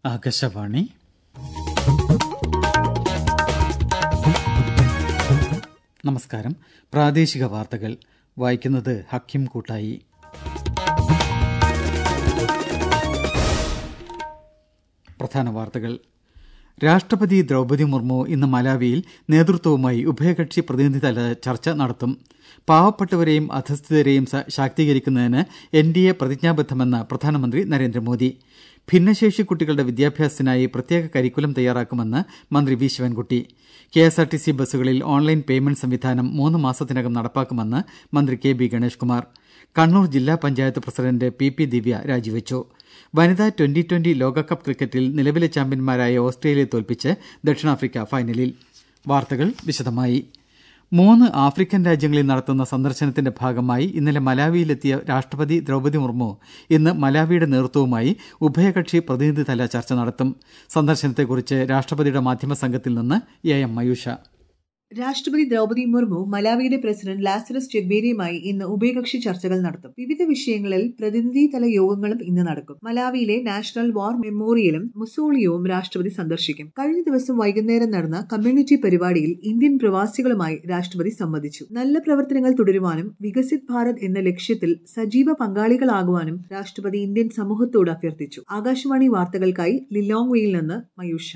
ആകാശവാണി നമസ്കാരം പ്രാദേശിക വാർത്തകൾ വായിക്കുന്നത് ഹക്കിം കൂട്ടായി പ്രധാന വാർത്തകൾ രാഷ്ട്രപതി ദ്രൌപതി മുർമു ഇന്ന് മലാവിയിൽ നേതൃത്വവുമായി ഉഭയകക്ഷി പ്രതിനിധിതല ചർച്ച നടത്തും പാവപ്പെട്ടവരെയും അധസ്ഥിതരെയും ശാക്തീകരിക്കുന്നതിന് എൻ ഡി എ പ്രതിജ്ഞാബദ്ധമെന്ന് പ്രധാനമന്ത്രി നരേന്ദ്രമോദി ഭിന്നശേഷി കുട്ടികളുടെ വിദ്യാഭ്യാസത്തിനായി പ്രത്യേക കരിക്കുലം തയ്യാറാക്കുമെന്ന് മന്ത്രി V Sivankutty K S R T C ബസ്സുകളിൽ ഓൺലൈൻ പേയ്മെന്റ് സംവിധാനം മൂന്ന് മാസത്തിനകം നടപ്പാക്കുമെന്ന് മന്ത്രി കെ ബി ഗണേഷ് കുമാർ കണ്ണൂർ ജില്ലാ panchayat president P P Divya രാജിവെച്ചു വനിതാ ട്വന്റി ട്വന്റി ലോകകപ്പ് ക്രിക്കറ്റിൽ നിലവിലെ ചാമ്പ്യന്മാരായ ഓസ്ട്രേലിയയെ തോൽപ്പിച്ച് ദക്ഷിണാഫ്രിക്ക ഫൈനലിൽ വാർത്തകൾ വിശദമായി മൂന്ന് ആഫ്രിക്കൻ രാജ്യങ്ങളിൽ നടത്തുന്ന സന്ദർശനത്തിന്റെ ഭാഗമായി ഇന്നലെ മലാവിയിലെത്തിയ രാഷ്ട്രപതി ദ്രൌപതി മുർമു ഇന്ന് മലാവിയുടെ നേതൃത്വവുമായി ഉഭയകക്ഷി പ്രതിനിധിതല ചർച്ച നടത്തും സന്ദർശനത്തെക്കുറിച്ച് രാഷ്ട്രപതിയുടെ മാധ്യമ സംഘത്തിൽ നിന്ന് എ എം മയൂഷ രാഷ്ട്രപതി ദ്രൌപതി മുർമു മലാവിയുടെ പ്രസിഡന്റ് ലാസറസ് ചെഗ്വേരിയുമായി ഇന്ന് ഉഭയകക്ഷി ചർച്ചകൾ നടത്തും വിവിധ വിഷയങ്ങളിൽ പ്രതിനിധിതല യോഗങ്ങളും ഇന്ന് നടക്കും മലാവിയിലെ നാഷണൽ വാർ മെമ്മോറിയലും മുസോളിയവും രാഷ്ട്രപതി സന്ദർശിക്കും കഴിഞ്ഞ ദിവസം വൈകുന്നേരം നടന്ന കമ്മ്യൂണിറ്റി പരിപാടിയിൽ ഇന്ത്യൻ പ്രവാസികളുമായി രാഷ്ട്രപതി സംവദിച്ചു നല്ല പ്രവർത്തനങ്ങൾ തുടരുവാനും വികസിത് ഭാരത് എന്ന ലക്ഷ്യത്തിൽ സജീവ പങ്കാളികളാകുവാനും രാഷ്ട്രപതി ഇന്ത്യൻ സമൂഹത്തോട് അഭ്യർത്ഥിച്ചു ആകാശവാണി വാർത്തകൾക്കായി ലിലോങ്വയിൽ നിന്ന് മയൂഷ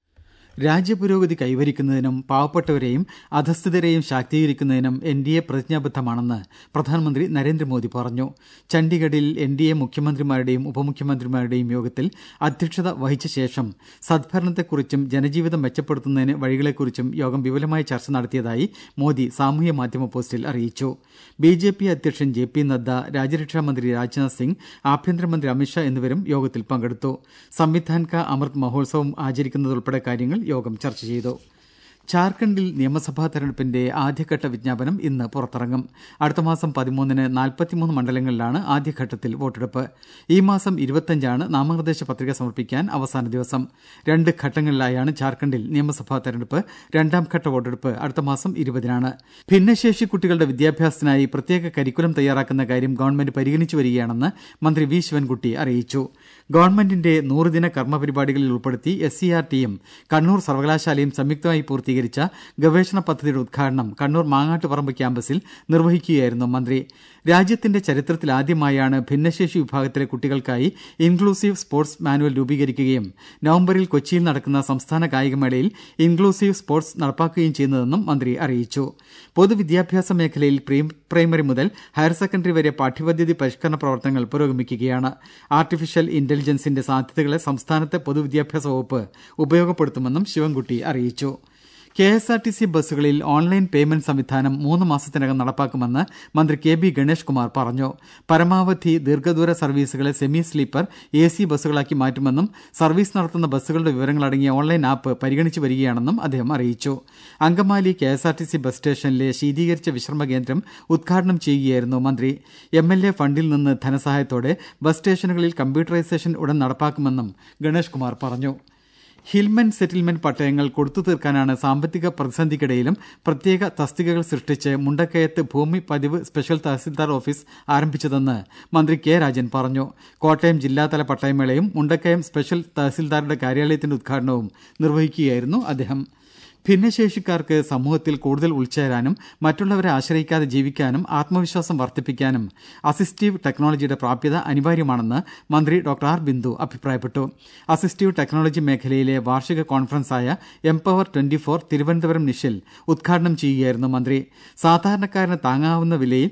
രാജ്യപുരോഗതി കൈവരിക്കുന്നതിനും പാവപ്പെട്ടവരെയും അധസ്ഥിതരെയും ശാക്തീകരിക്കുന്നതിനും എൻ ഡി എ പ്രതിജ്ഞാബദ്ധമാണെന്ന് പ്രധാനമന്ത്രി നരേന്ദ്രമോദി പറഞ്ഞു ചണ്ഡീഗഡിൽ എൻ ഡി എ മുഖ്യമന്ത്രിമാരുടെയും ഉപമുഖ്യമന്ത്രിമാരുടെയും യോഗത്തിൽ അധ്യക്ഷത വഹിച്ച ശേഷം സദ്ഭരണത്തെക്കുറിച്ചും ജനജീവിതം മെച്ചപ്പെടുത്തുന്നതിന് വഴികളെക്കുറിച്ചും യോഗം വിപുലമായി ചർച്ച നടത്തിയതായി മോദി സാമൂഹ്യ മാധ്യമ പോസ്റ്റിൽ അറിയിച്ചു ബി ജെ പി അധ്യക്ഷൻ ജെ പി നദ്ദ രാജ്യരക്ഷാമന്ത്രി രാജ്നാഥ് സിംഗ് ആഭ്യന്തരമന്ത്രി അമിത്ഷാ എന്നിവരും യോഗത്തിൽ പങ്കെടുത്തു സംവിധാൻ കാ അമൃത് മഹോത്സവം ആചരിക്കുന്നതുൾപ്പെടെ കാര്യങ്ങൾ യോഗം ചർച്ച ചെയ്തു ജാർഖണ്ഡിൽ നിയമസഭാ തെരഞ്ഞെടുപ്പിന്റെ ആദ്യഘട്ട വിജ്ഞാപനം ഇന്ന് പുറത്തിറങ്ങും അടുത്ത മാസം പതിമൂന്നിന് നാൽപ്പത്തിമൂന്ന് മണ്ഡലങ്ങളിലാണ് ആദ്യഘട്ടത്തിൽ വോട്ടെടുപ്പ് ഈ മാസം ഇരുപത്തിയഞ്ചാണ് നാമനിർദ്ദേശ പത്രിക സമർപ്പിക്കാൻ അവസാന ദിവസം രണ്ട് ഘട്ടങ്ങളിലായാണ് ജാർഖണ്ഡിൽ നിയമസഭാ തെരഞ്ഞെടുപ്പ് രണ്ടാം ഘട്ട വോട്ടെടുപ്പ് അടുത്ത മാസം ഇരുപതിനാണ് ഭിന്നശേഷി കുട്ടികളുടെ വിദ്യാഭ്യാസത്തിനായി പ്രത്യേക കരിക്കുലം തയ്യാറാക്കുന്ന കാര്യം ഗവൺമെന്റ് പരിഗണിച്ചു വരികയാണെന്ന് മന്ത്രി വി ശിവൻകുട്ടി അറിയിച്ചു ഗവൺമെന്റിന്റെ നൂറുദിന കർമ്മപരിപാടികളിൽ ഉൾപ്പെടുത്തി എസ് സി ആർ ടിയും കണ്ണൂർ സർവകലാശാലയും സംയുക്തമായി പൂർത്തീകരിച്ച ഗവേഷണ പദ്ധതിയുടെ ഉദ്ഘാടനം കണ്ണൂർ മാങ്ങാട്ടുപറമ്പ് ക്യാമ്പസിൽ നിർവഹിക്കുകയായിരുന്നു മന്ത്രി രാജ്യത്തിന്റെ ചരിത്രത്തിലാദ്യമായാണ് ഭിന്നശേഷി വിഭാഗത്തിലെ കുട്ടികൾക്കായി ഇൻക്ലൂസീവ് സ്പോർട്സ് മാനുവൽ രൂപീകരിക്കുകയും നവംബറിൽ കൊച്ചിയിൽ നടക്കുന്ന സംസ്ഥാന കായികമേളയിൽ ഇൻക്ലൂസീവ് സ്പോർട്സ് നടപ്പാക്കുകയും ചെയ്യുന്നതെന്നും മന്ത്രി അറിയിച്ചു പൊതുവിദ്യാഭ്യാസ മേഖലയിൽ പ്രീ പ്രൈമറി മുതൽ ഹയർ സെക്കൻഡറി വരെ പാഠ്യപദ്ധതി പരിഷ്കരണ പ്രവർത്തനങ്ങൾ പുരോഗമിക്കുകയാണ് ആർട്ടിഫിഷ്യൽ ഇന്റലിജൻസിന്റെ സാധ്യതകളെ സംസ്ഥാനത്തെ പൊതുവിദ്യാഭ്യാസ വകുപ്പ് ഉപയോഗപ്പെടുത്തുമെന്നും ശിവൻകുട്ടി അറിയിച്ചു K S R T C ബസ്സുകളിൽ ഓൺലൈൻ പേയ്മെന്റ് സംവിധാനം മൂന്ന് മാസത്തിനകം നടപ്പാക്കുമെന്ന് മന്ത്രി കെ ബി ഗണേഷ് കുമാർ പറഞ്ഞു പരമാവധി ദീർഘദൂര സർവീസുകളെ സെമി സ്ലീപ്പർ എ സി ബസ്സുകളാക്കി മാറ്റുമെന്നും സർവീസ് നടത്തുന്ന ബസ്സുകളുടെ വിവരങ്ങളടങ്ങിയ ഓൺലൈൻ ആപ്പ് പരിഗണിച്ചു വരികയാണെന്നും അദ്ദേഹം അറിയിച്ചു Angamaly K S R T C bus സ്റ്റേഷനിലെ ശീതീകരിച്ച വിശ്രമ കേന്ദ്രം ഉദ്ഘാടനം ചെയ്യുകയായിരുന്നു മന്ത്രി എം എൽ എ ഫണ്ടിൽ നിന്ന് ധനസഹായത്തോടെ ബസ് സ്റ്റേഷനുകളിൽ കമ്പ്യൂട്ടറൈസേഷൻ ഉടൻ നടപ്പാക്കുമെന്നും ഗണേഷ് കുമാർ പറഞ്ഞു ഹിൽമെൻ സെറ്റിൽമെന്റ് പട്ടയങ്ങൾ കൊടുത്തു തീർക്കാനാണ് സാമ്പത്തിക പ്രതിസന്ധിക്കിടയിലും പ്രത്യേക തസ്തികകൾ സൃഷ്ടിച്ച് മുണ്ടക്കയത്ത് ഭൂമി പതിവ് സ്പെഷ്യൽ തഹസിൽദാർ ഓഫീസ് ആരംഭിച്ചതെന്ന് മന്ത്രി കെ രാജൻ പറഞ്ഞു കോട്ടയം ജില്ലാതല പട്ടയമേളയും മുണ്ടക്കയം സ്പെഷ്യൽ തഹസിൽദാരുടെ കാര്യാലയത്തിന്റെ ഉദ്ഘാടനവും നിർവഹിക്കുകയായിരുന്നു അദ്ദേഹം ഭിന്നശേഷിക്കാർക്ക് സമൂഹത്തിൽ കൂടുതൽ ഉൾച്ചേരാനും മറ്റുള്ളവരെ ആശ്രയിക്കാതെ ജീവിക്കാനും ആത്മവിശ്വാസം വർദ്ധിപ്പിക്കാനും അസിസ്റ്റീവ് ടെക്നോളജിയുടെ പ്രാപ്യത അനിവാര്യമാണെന്ന് മന്ത്രി ഡോക്ടർ ആർ ബിന്ദു അഭിപ്രായപ്പെട്ടു അസിസ്റ്റീവ് ടെക്നോളജി മേഖലയിലെ വാർഷിക കോൺഫറൻസായ എംപവർ ട്വന്റി ഫോർ തിരുവനന്തപുരം നിഷിൽ ഉദ്ഘാടനം ചെയ്യുകയായിരുന്നു മന്ത്രി സാധാരണക്കാരന് താങ്ങാവുന്ന വിലയിൽ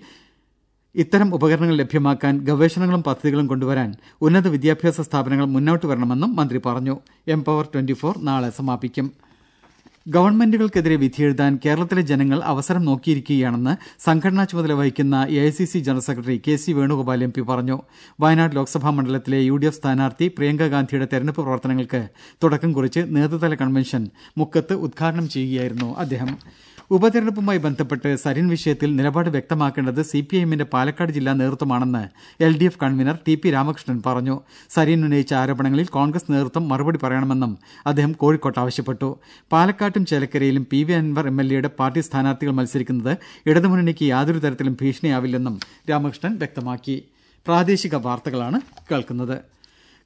ഇത്തരം ഉപകരണങ്ങൾ ലഭ്യമാക്കാൻ ഗവേഷണങ്ങളും പദ്ധതികളും കൊണ്ടുവരാൻ ഉന്നത വിദ്യാഭ്യാസ സ്ഥാപനങ്ങൾ മുന്നോട്ട് വരണമെന്നും മന്ത്രി പറഞ്ഞു എംപവർ ട്വന്റി ഫോർ നാളെ സമാപിക്കും ഗവൺമെന്റുകൾക്കെതിരെ വിധിയെഴുതാൻ കേരളത്തിലെ ജനങ്ങൾ അവസരം നോക്കിയിരിക്കുകയാണെന്ന് സംഘടനാ ചുമതല വഹിക്കുന്ന A I C C general secretary K C Venugopal M P പറഞ്ഞു വയനാട് ലോക്സഭാ മണ്ഡലത്തിലെ യു ഡി എഫ് സ്ഥാനാർത്ഥി പ്രിയങ്ക ഗാന്ധിയുടെ തെരഞ്ഞെടുപ്പ് പ്രവർത്തനങ്ങൾക്ക് തുടക്കം കുറിച്ച് നേതൃതല കൺവെൻഷൻ മുക്കത്ത് ഉദ്ഘാടനം ചെയ്യുകയായിരുന്നു അദ്ദേഹം ഉപതെരഞ്ഞെടുപ്പുമായി ബന്ധപ്പെട്ട് സരിൻ വിഷയത്തിൽ നിലപാട് വ്യക്തമാക്കേണ്ടത് സി പി ഐഎമ്മിന്റെ പാലക്കാട് ജില്ലാ നേതൃത്വമാണെന്ന് L D F convenor T P Ramakrishnan പറഞ്ഞു സരിൻ ഉന്നയിച്ച ആരോപണങ്ങളിൽ കോൺഗ്രസ് നേതൃത്വം മറുപടി പറയണമെന്നും അദ്ദേഹം കോഴിക്കോട്ട് ആവശ്യപ്പെട്ടു പാലക്കാട്ടും ചേലക്കരയിലും P V Anwar M L എയുടെ പാർട്ടി സ്ഥാനാർത്ഥികൾ മത്സരിക്കുന്നത് ഇടതുമുന്നണിക്ക് യാതൊരു തരത്തിലും ഭീഷണിയാവില്ലെന്നും രാമകൃഷ്ണൻ വ്യക്തമാക്കി പ്രാദേശിക വാർത്തകളാണ് കേൾക്കുന്നത്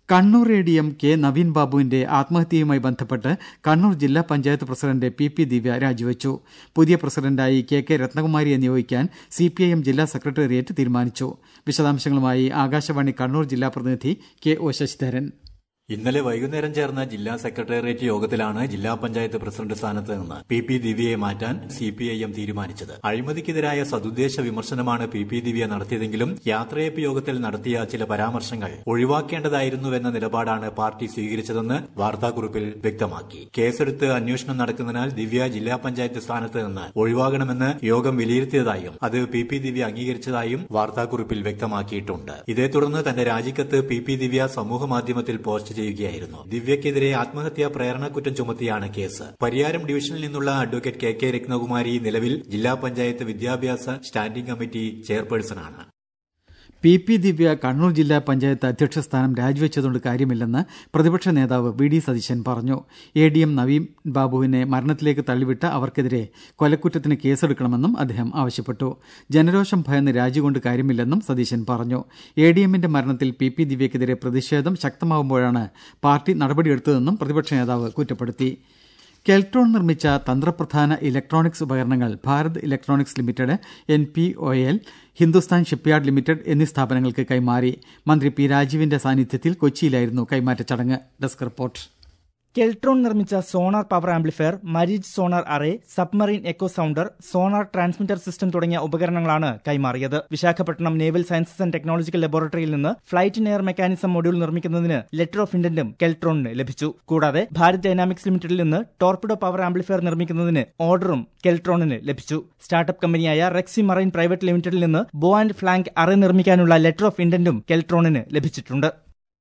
Kannur A D M K Naveen ബാബുവിന്റെ ആത്മഹത്യയുമായി ബന്ധപ്പെട്ട് കണ്ണൂർ ജില്ലാ panchayat president P P Divya രാജിവെച്ചു പുതിയ പ്രസിഡന്റായി കെ കെ രത്നകുമാരിയെ നിയോഗിക്കാൻ സി പി ഐ എം ജില്ലാ സെക്രട്ടേറിയറ്റ് തീരുമാനിച്ചു വിശദാംശങ്ങളുമായി ആകാശവാണി കണ്ണൂർ ജില്ലാ പ്രതിനിധി കെ ഒ ശശിധരൻ ഇന്നലെ വൈകുന്നേരം ചേർന്ന ജില്ലാ സെക്രട്ടേറിയറ്റ് യോഗത്തിലാണ് ജില്ലാ പഞ്ചായത്ത് പ്രസിഡന്റ് സ്ഥാനത്ത് നിന്ന് പി പി ദിവ്യയെ മാറ്റാൻ സി പി ഐ എം തീരുമാനിച്ചത് അഴിമതിക്കെതിരായ സതുദ്ദേശ വിമർശനമാണ് പി പി ദിവ്യ നടത്തിയതെങ്കിലും യാത്രയപ്പ് യോഗത്തിൽ നടത്തിയ ചില പരാമർശങ്ങൾ ഒഴിവാക്കേണ്ടതായിരുന്നുവെന്ന നിലപാടാണ് പാർട്ടി സ്വീകരിച്ചതെന്ന് വാർത്താക്കുറിപ്പിൽ വ്യക്തമാക്കി കേസെടുത്ത് അന്വേഷണം നടക്കുന്നതിനാൽ ദിവ്യ ജില്ലാ പഞ്ചായത്ത് സ്ഥാനത്ത് നിന്ന് ഒഴിവാകണമെന്ന് യോഗം വിലയിരുത്തിയതായും അത് പി പി ദിവ്യ അംഗീകരിച്ചതായും വാർത്താക്കുറിപ്പിൽ വ്യക്തമാക്കിയിട്ടുണ്ട് ഇതേ തുടർന്ന് തന്റെ രാജിക്കത്ത് പി പി ദിവ്യ സമൂഹമാധ്യമത്തിൽ പോസ്റ്റ് ചെയ്യുകയായിരുന്നു ദിവ്യക്കെതിരെ ആത്മഹത്യാ പ്രേരണക്കുറ്റം ചുമത്തിയാണ് കേസ് പരിയാരം ഡിവിഷനിൽ നിന്നുള്ള അഡ്വക്കേറ്റ് കെ കെ രത്നകുമാരി നിലവിൽ ജില്ലാ പഞ്ചായത്ത് വിദ്യാഭ്യാസ സ്റ്റാൻഡിംഗ് കമ്മിറ്റി ചെയർപേഴ്സണാണ് പി പി ദിവ്യ കണ്ണൂർ ജില്ലാ പഞ്ചായത്ത് അധ്യക്ഷ സ്ഥാനം രാജിവെച്ചതുകൊണ്ട് കാര്യമില്ലെന്ന് പ്രതിപക്ഷ നേതാവ് വി ഡി സതീശൻ പറഞ്ഞു എ ഡി എം നവീൻ ബാബുവിനെ മരണത്തിലേക്ക് തള്ളിവിട്ട അവർക്കെതിരെ കൊലക്കുറ്റത്തിന് കേസെടുക്കണമെന്നും അദ്ദേഹം ആവശ്യപ്പെട്ടു ജനരോഷം ഭയന്ന് രാജികൊണ്ട് കാര്യമില്ലെന്നും സതീശൻ പറഞ്ഞു എ ഡി എമ്മിന്റെ മരണത്തിൽ പി പി ദിവ്യക്കെതിരെ പ്രതിഷേധം ശക്തമാകുമ്പോഴാണ് പാർട്ടി നടപടിയെടുത്തതെന്നും പ്രതിപക്ഷ നേതാവ് കുറ്റപ്പെടുത്തി കെൽട്രോൺ നിർമ്മിച്ച തന്ത്രപ്രധാന ഇലക്ട്രോണിക്സ് ഉപകരണങ്ങൾ Bharat electronics limited N P O L Hindustan shipyard limited എന്നീ സ്ഥാപനങ്ങൾക്ക് കൈമാറി മന്ത്രി പി രാജീവിന്റെ സാന്നിധ്യത്തിൽ കൊച്ചിയിലായിരുന്നു കൈമാറ്റ ചടങ്ങ് ഡെസ്ക് റിപ്പോർട്ട് കെൽട്രോൺ നിർമ്മിച്ച sonar power amplifier Maareech sonar array submarine echo sounder sonar transmitter system തുടങ്ങിയ ഉപകരണങ്ങളാണ് കൈമാറിയത് Visakhapatnam naval sciences and technological ലബോറട്ടറിയിൽ നിന്ന് ഫ്ലൈറ്റ് എയർ മെക്കാനിസം മൊഡ്യൂൾ നിർമ്മിക്കുന്നതിന് ലെറ്റർ ഓഫ് ഇന്റന്റും കെൽട്രോണിന് ലഭിച്ചു കൂടാതെ ഭാരത് ഡൈനാമിക്സ് ലിമിറ്റഡിൽ നിന്ന് ടോർപിഡോ പവർ ആംപ്ലിഫയർ നിർമ്മിക്കുന്നതിന് ഓർഡറും കെൽട്രോണിന് ലഭിച്ചു സ്റ്റാർട്ടപ്പ് കമ്പനിയായ റെക്സി മറൈൻ പ്രൈവറ്റ് ലിമിറ്റഡിൽ നിന്ന് ബോ ആൻഡ് ഫ്ലാങ്ക് അറേ നിർമ്മിക്കാനുള്ള ലെറ്റർ ഓഫ് ഇന്റന്റും കെൽട്രോണിന് ലഭിച്ചിട്ടുണ്ട്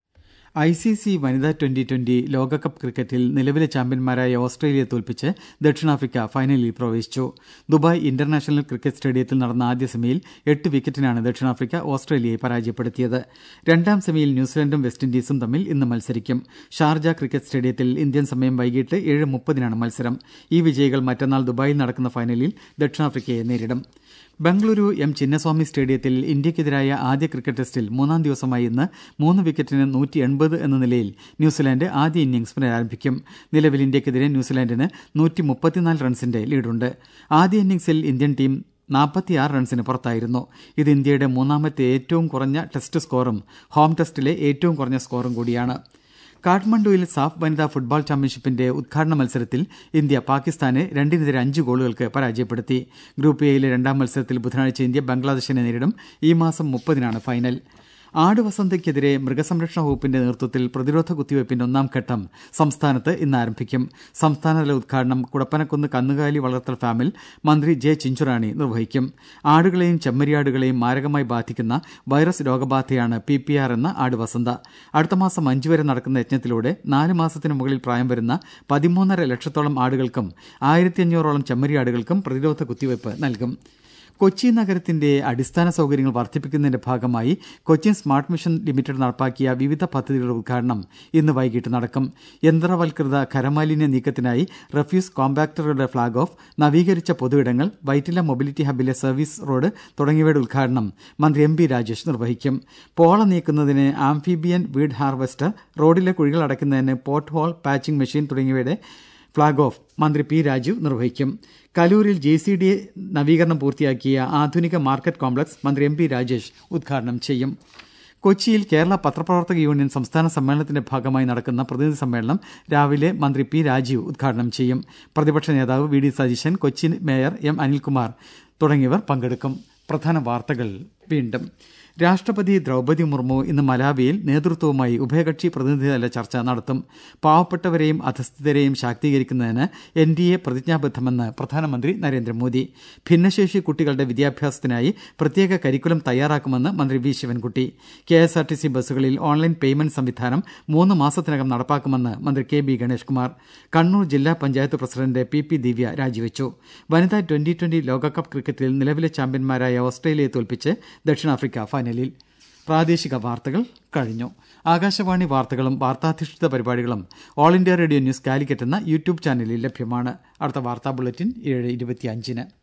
ഐ സി സി വനിതാ ട്വന്റി ട്വന്റി ലോകകപ്പ് ക്രിക്കറ്റിൽ നിലവിലെ ചാമ്പ്യന്മാരായ ഓസ്ട്രേലിയയെ തോൽപ്പിച്ച് ദക്ഷിണാഫ്രിക്ക ഫൈനലിൽ പ്രവേശിച്ചു ദുബായ് ഇന്റർനാഷണൽ ക്രിക്കറ്റ് സ്റ്റേഡിയത്തിൽ നടന്ന ആദ്യ സെമിയിൽ എട്ട് വിക്കറ്റിനാണ് ദക്ഷിണാഫ്രിക്ക ഓസ്ട്രേലിയയെ പരാജയപ്പെടുത്തിയത് രണ്ടാം സെമിയിൽ ന്യൂസിലൻഡും വെസ്റ്റ് ഇൻഡീസും തമ്മിൽ ഇന്ന് മത്സരിക്കും ഷാർജ ക്രിക്കറ്റ് സ്റ്റേഡിയത്തിൽ ഇന്ത്യൻ സമയം വൈകിട്ട് ഏഴ് മുപ്പതിനാണ് മത്സരം ഈ വിജയികൾ മറ്റന്നാൾ ദുബായിൽ നടക്കുന്ന ഫൈനലിൽ ദക്ഷിണാഫ്രിക്കയെ നേരിടും ബംഗളൂരു എം ചിന്നസ്വാമി സ്റ്റേഡിയത്തിൽ ഇന്ത്യക്കെതിരായ ആദ്യ ക്രിക്കറ്റ് ടെസ്റ്റിൽ മൂന്നാം ദിവസമായി ഇന്ന് മൂന്ന് വിക്കറ്റിന് നൂറ്റി എൺപത് എന്ന നിലയിൽ ന്യൂസിലാന്റ് ആദ്യ ഇന്നിംഗ്സ് പുനരാരംഭിക്കും നിലവിൽ ഇന്ത്യക്കെതിരെ ന്യൂസിലാന്റിന് നൂറ്റി മുപ്പത്തിനാല് റൺസിന്റെ ലീഡുണ്ട് ആദ്യ ഇന്നിംഗ്സിൽ ഇന്ത്യൻ ടീം നാൽപ്പത്തിയാറ് റൺസിന് പുറത്തായിരുന്നു ഇത് ഇന്ത്യയുടെ മൂന്നാമത്തെ ഏറ്റവും കുറഞ്ഞ ടെസ്റ്റ് സ്കോറും ഹോം ടെസ്റ്റിലെ ഏറ്റവും കുറഞ്ഞ സ്കോറും കൂടിയാണ് കാഠ്മണ്ഡുവിൽ സാഫ് വനിതാ ഫുട്ബോൾ ചാമ്പ്യൻഷിപ്പിന്റെ ഉദ്ഘാടന മത്സരത്തിൽ ഇന്ത്യ പാകിസ്ഥാനെ രണ്ടിനെതിരെ അഞ്ച് ഗോളുകൾക്ക് പരാജയപ്പെടുത്തി ഗ്രൂപ്പ് എയിലെ രണ്ടാം മത്സരത്തിൽ ബുധനാഴ്ച ഇന്ത്യ ബംഗ്ലാദേശിനെ നേരിടും ഈ മാസം മുപ്പതിനാണ് ഫൈനൽ ആടുവസന്തയ്ക്കെതിരെ മൃഗസംരക്ഷണ വകുപ്പിന്റെ നേതൃത്വത്തിൽ പ്രതിരോധ കുത്തിവയ്പ്പിന്റെ ഒന്നാം ഘട്ടം സംസ്ഥാനത്ത് ഇന്ന് ആരംഭിക്കും സംസ്ഥാനതല ഉദ്ഘാടനം കുടപ്പനക്കുന്ന് കന്നുകാലി വളർത്തൽ ഫാമിൽ മന്ത്രി ജെ ചിഞ്ചുറാണി നിർവഹിക്കും ആടുകളെയും ചെമ്മരിയാടുകളെയും മാരകമായി ബാധിക്കുന്ന വൈറസ് രോഗബാധയാണ് പി പി ആർ എന്ന ആടുവസന്ത അടുത്ത മാസം അഞ്ചു വരെ നടക്കുന്ന യജ്ഞത്തിലൂടെ നാല് മാസത്തിനു മുകളിൽ പ്രായം വരുന്ന പതിമൂന്നര ലക്ഷത്തോളം ആടുകൾക്കും ആയിരത്തി അഞ്ഞൂറോളം ചെമ്മരിയാടുകൾക്കും പ്രതിരോധ കുത്തിവയ്പ് നൽകും കൊച്ചി നഗരത്തിന്റെ അടിസ്ഥാന സൗകര്യങ്ങൾ വർദ്ധിപ്പിക്കുന്നതിന്റെ ഭാഗമായി കൊച്ചിൻ സ്മാർട്ട് മിഷൻ ലിമിറ്റഡ് നടപ്പാക്കിയ വിവിധ പദ്ധതികളുടെ ഉദ്ഘാടനം ഇന്ന് വൈകിട്ട് നടക്കും യന്ത്രവൽകൃത ഖരമാലിന്യ നീക്കത്തിനായി റഫ്യൂസ് കോമ്പാക്ടറുടെ ഫ്ളാഗ് ഓഫ് നവീകരിച്ച പൊതുയിടങ്ങൾ വൈറ്റില മൊബിലിറ്റി ഹബിലെ സർവീസ് റോഡ് തുടങ്ങിയവയുടെ ഉദ്ഘാടനം മന്ത്രി എം പി രാജേഷ് നിർവഹിക്കും പോള നീക്കുന്നതിന് ആംഫിബിയൻ വീഡ് ഹാർവെസ്റ്റർ റോഡിലെ കുഴികൾ അടയ്ക്കുന്നതിന് പോട്ട് ഹോൾ പാച്ചിംഗ് മെഷീൻ തുടങ്ങിയവയുടെ ഫ്ളാഗ് ഓഫ് മന്ത്രി പി രാജു നിർവഹിക്കും കലൂരിൽ ജെ സി ഡി നവീകരണം പൂർത്തിയാക്കിയ ആധുനിക മാർക്കറ്റ് കോംപ്ലക്സ് മന്ത്രി എം പി രാജേഷ് ഉദ്ഘാടനം ചെയ്യും കൊച്ചിയിൽ കേരള പത്രപ്രവർത്തക യൂണിയൻ സംസ്ഥാന സമ്മേളനത്തിന്റെ ഭാഗമായി നടക്കുന്ന പ്രതിനിധി സമ്മേളനം രാവിലെ മന്ത്രി പി രാജീവ് ഉദ്ഘാടനം ചെയ്യും പ്രതിപക്ഷ നേതാവ് V D Satheesan Kochi mayor M Anilkumar തുടങ്ങിയവർ പങ്കെടുക്കും പ്രധാന വാർത്തകൾ വീണ്ടും രാഷ്ട്രപതി ദ്രൌപതി മുർമു ഇന്ന് മലാവിയിൽ നേതൃത്വവുമായി ഉഭയകക്ഷി പ്രതിനിധിതല ചർച്ച നടത്തും പാവപ്പെട്ടവരെയും അധസ്ഥിതരെയും ശാക്തീകരിക്കുന്നതിന് എൻ ഡി എ പ്രതിജ്ഞാബദ്ധമെന്ന് പ്രധാനമന്ത്രി നരേന്ദ്രമോദി ഭിന്നശേഷി കുട്ടികളുടെ വിദ്യാഭ്യാസത്തിനായി പ്രത്യേക കരിക്കുലം തയ്യാറാക്കുമെന്ന് മന്ത്രി V Sivankutty K S R T C ബസ്സുകളിൽ ഓൺലൈൻ പേയ്മെന്റ് സംവിധാനം മൂന്ന് മാസത്തിനകം നടപ്പാക്കുമെന്ന് മന്ത്രി കെ ബി ഗണേഷ് കുമാർ കണ്ണൂർ ജില്ലാ panchayat president P P Divya രാജിവെച്ചു വനിതാ ട്വന്റി ട്വന്റി ലോകകപ്പ് ക്രിക്കറ്റിൽ നിലവിലെ ചാമ്പ്യന്മാരായ ഓസ്ട്രേലിയയെ തോൽപ്പിച്ച് ദക്ഷിണാഫ്രിക്ക ഫൈനലിൽ പ്രാദേശിക വാർത്തകൾ കഴിഞ്ഞു ആകാശവാണി വാർത്തകളും വാർത്താധിഷ്ഠിത പരിപാടികളും all India radio news Calicut എന്ന യൂട്യൂബ് ചാനലിൽ ലഭ്യമാണ് അടുത്ത വാർത്താ ബുള്ളറ്റിൻ ഏഴ് ഇരുപത്തിയഞ്ചിന്